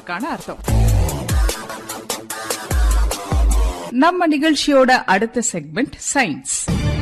அதற்கான அர்த்தம் நம்ம நிகழ்ச்சியோட அடுத்த செக்மெண்ட் சயின்ஸ்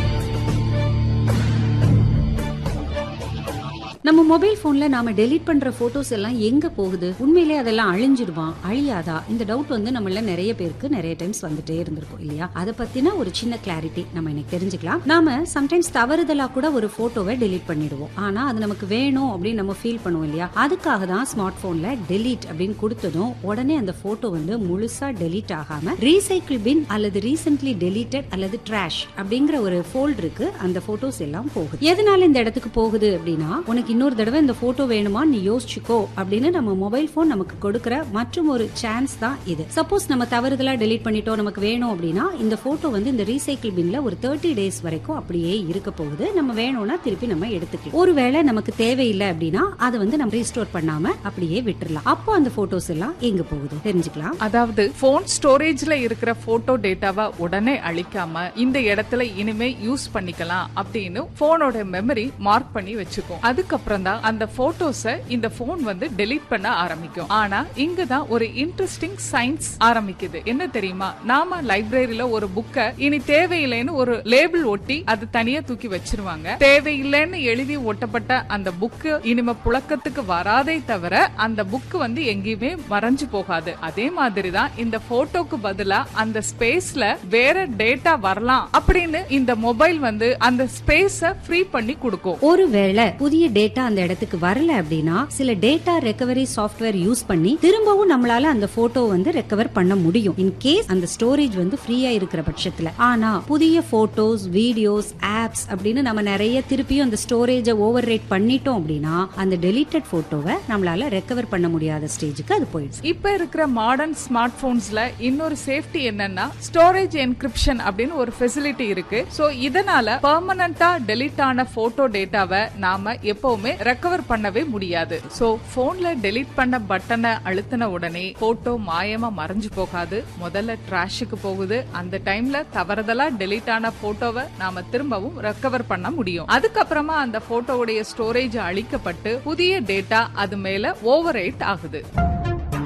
நம்ம மொபைல் போன்ல நாம டெலீட் பண்ற போட்டோஸ் எல்லாம் எங்க போகுது உண்மையிலே அதெல்லாம் அழிஞ்சிடுமா அழியாதா இந்த டவுட் வந்து நம்மள நிறைய பேருக்கு நிறைய டைம்ஸ் வந்துட்டே இருந்திருக்கும் இல்லையா அதை பத்தின ஒரு சின்ன கிளாரிட்டி நம்ம இன்னைக்கு தெரிஞ்சுக்கலாம் நாம சம்டைம்ஸ் தவறுதலா கூட ஒரு போட்டோவை டெலீட் பண்ணிடுவோம் ஆனா அது நமக்கு வேணும் அப்படின்னு நம்ம ஃபீல் பண்ணுவோம் இல்லையா அதுக்காக தான் ஸ்மார்ட் போன்ல டெலீட் அப்படின்னு கொடுத்ததும் உடனே அந்த போட்டோ வந்து முழுசா டெலீட் ஆகாம ரீசைக்கிள் பின் அல்லது ரீசென்ட்லி டெலீட்டட் அல்லது ட்ராஷ் அப்படிங்கிற ஒரு ஃபோல்டருக்கு அந்த போட்டோஸ் எல்லாம் போகுது எதனால இந்த இடத்துக்கு போகுது அப்படின்னா உனக்கு இன்னொரு தடவை இந்த போட்டோ வேணுமா நீ யோசிச்சுக்கோ அப்படின்னு நம்ம மொபைல் போன் நமக்கு கொடுக்கிற மற்றும் ஒரு சான்ஸ் தான் இது சப்போஸ் நம்ம தவறுதலா டெலீட் பண்ணிட்டோம் நமக்கு வேணும் அப்படின்னா இந்த போட்டோ வந்து இந்த ரீசைக்கிள் பின்ல ஒரு தேர்ட்டி டேஸ் வரைக்கும் அப்படியே இருக்க போகுது நம்ம வேணும்னா திருப்பி நம்ம எடுத்துக்கலாம் ஒருவேளை நமக்கு தேவையில்லை அப்படின்னா அதை வந்து நம்ம ரீஸ்டோர் பண்ணாம அப்படியே விட்டுறலாம் அப்போ அந்த போட்டோஸ் எல்லாம் எங்க போகுது தெரிஞ்சுக்கலாம் அதாவது போன் ஸ்டோரேஜ்ல இருக்கிற போட்டோ டேட்டாவை உடனே அழிக்காம இந்த இடத்துல இனிமே யூஸ் பண்ணிக்கலாம் அப்படின்னு போனோட மெமரி மார்க் பண்ணி வச்சுக்கும் அதுக்கப்புறம் தான் அந்த போட்டோஸ இந்த போன் வந்து டெலீட் பண்ண ஆரம்பிக்கும் ஆனா இங்க தான் ஒரு இன்ட்ரெஸ்டிங் சயின்ஸ் ஆரம்பிக்குது என்ன தெரியுமா நாம லைப்ரரியில ஒரு புக்க இனி தேவையில்லைன்னு ஒரு லேபிள் ஒட்டி அது தனியா தூக்கி வச்சிருவாங்க தேவையில்லைன்னு எழுதி ஒட்டப்பட்ட அந்த புக்கு இனிமே புழக்கத்துக்கு வராதே தவிர அந்த புக் வந்து எங்கேயுமே மறைஞ்சு போகாது அதே மாதிரி தான் இந்த போட்டோக்கு பதிலா அந்த ஸ்பேஸ்ல வேற டேட்டா வரலாம் அப்படின்னு இந்த மொபைல் வந்து அந்த ஸ்பேஸ ஃப்ரீ பண்ணி கொடுக்கும் ஒருவேளை புதிய டேட்டா அந்த இடத்துக்கு வரல அப்படின்னா சில டேட்டா ரெக்கவரி சாஃப்ட்வேர் யூஸ் பண்ணி திரும்பவும் நம்மளால அந்த போட்டோ வந்து ரெக்கவர் பண்ண முடியும் இன் கேஸ் அந்த ஸ்டோரேஜ் வந்து ஃப்ரீயா இருக்கிற பட்சத்துல ஆனா புதிய போட்டோஸ் வீடியோஸ் ஆப்ஸ் அப்படின்னு நம்ம நிறைய திருப்பியும் அந்த ஸ்டோரேஜ ஓவர் ரேட் பண்ணிட்டோம் அப்படின்னா அந்த டெலிட்டட் போட்டோவை நம்மளால ரெக்கவர் பண்ண முடியாத ஸ்டேஜுக்கு அது போயிடுச்சு இப்ப இருக்கிற மாடர்ன் ஸ்மார்ட் போன்ஸ்ல இன்னொரு சேஃப்டி என்னன்னா ஸ்டோரேஜ் என்கிரிப்ஷன் அப்படின்னு ஒரு ஃபெசிலிட்டி இருக்கு சோ இதனால பெர்மனண்டா டெலீட் ஆன போட்டோ டேட்டாவை நாம எப்பவுமே ரெக்கவர் பண்ணவே முடியாது சோ போன்ல டெலீட் பண்ண பட்டனை அழுத்தின உடனே போட்டோ மாயமா மறைஞ்சு போகாது முதல்ல ட்ராஷுக்கு போகுது அந்த டைம்ல தவறுதலா டெலீட் ஆன போட்டோவை நாம திரும்பவும் ரெக்கவர் பண்ண முடியும் அதுக்கப்புறமா அந்த போட்டோவுடைய ஸ்டோரேஜ் அழிக்கப்பட்டு புதிய டேட்டா அது மேல ஓவர் ஆகுது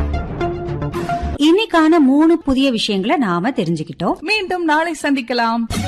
இன்னைக்கான மூணு புதிய விஷயங்களை நாம தெரிஞ்சுக்கிட்டோம் மீண்டும் நாளை சந்திக்கலாம்